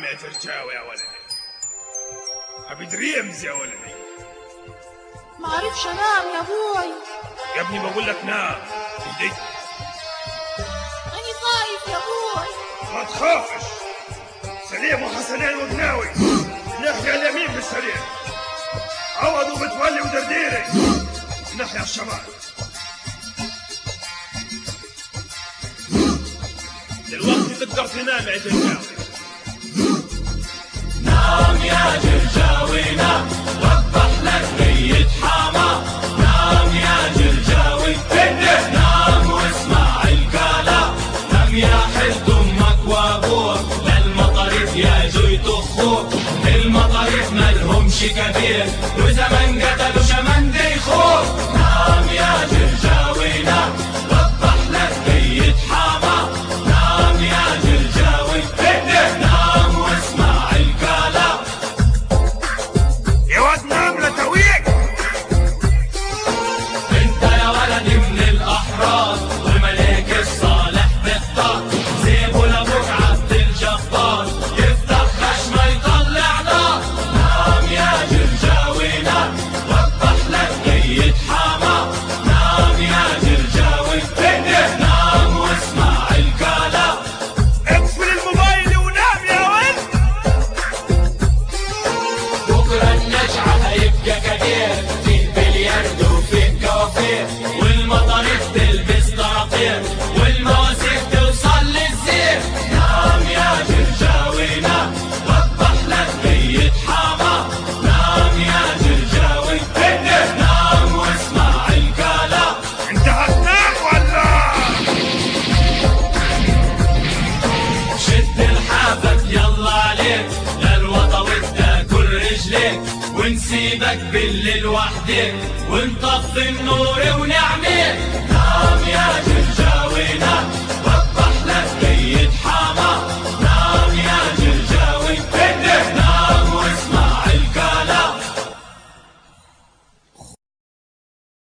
يا جرجاوي يا ولدي ابي دريمز يا ولدي معرفش انام يا ابوي يا ابني بقول لك نام اهدي اني خايف يا ابوي ما تخافش سليم وحسنين وقناوي ناحية اليمين بالسريع عوض ومتولي ودرديري ناحية الشمال دلوقتي تقدر تنام يا جرجاوي نام يا جرجاوي نام وضح لك ميت حما نام يا جرجاوي نام واسمع الكلام نام يا حد امك وابوك للمطاريف يا جوي طخوك المطاريف مالهمش كبير وزمن قتلوا شمن ديخوك نام يا جرجاوي نام وضح لك ميت حما نام يا جرجاوي نام واسمع الكلام يا واد نام لتويك انت يا ولدي من الاحرار والملك الصالح بيختار سيبوا لابوك عبد الجبار يفتح خشمه يطلع نار نام يا جرجاوي نام وضح لك ميت حما نام يا جرجاوي نام واسمع الكلام اقفل الموبايل ونام يا ولد بكرة النجعة هيبقى كبير فيه بلياردو وفيه كوافير والمطاريف تلبس طراطير والمواسير توصل للزير نام يا جرجاوي نام وضح لك ميت حما نام يا جرجاوي نام واسمع الكلام انت هتنام ولا شد الحافك يلا عليك للوطا وتاكل رجليك ونسيبك بالليل وحدك ونطفي النور ونعميك نام يا جرجاوي نام